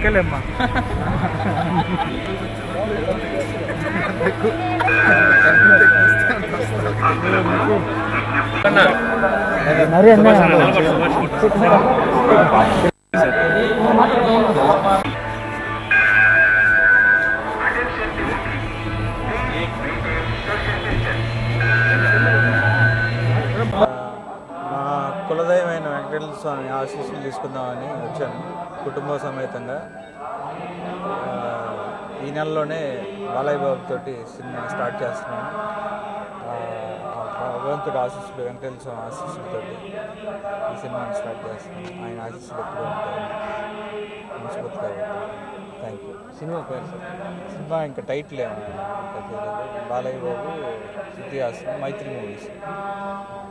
లెక్కలేమ్మా మరి అన్న మా కులదైవమైన వెంకటేశ్వర స్వామి ఆశీస్సులు తీసుకుందామని వచ్చాను కుటుంబ సమేతంగా ఆ, ఈ నెలలోనే బాలయ్య బాబు తోటి సినిమా స్టార్ట్ చేస్తున్నాను ఆ, ఆ భగవంతుడు ఆశీస్సులు వెంకటేశ్వర స్వామి ఆశీస్సులతోటి ఈ సినిమాని స్టార్ట్ చేస్తున్నాను ఆయన ఆశీస్సులు ఎప్పుడూ ఉంటాయి మనస్ఫూర్తిగా థ్యాంక్ యూ సినిమా పేరు సార్ సినిమా ఇంకా టైటిల్ ఏమో ఇంకా తెలియదు బాలయ్య బాబు శృతి హాసన్ మైత్రి మూవీస్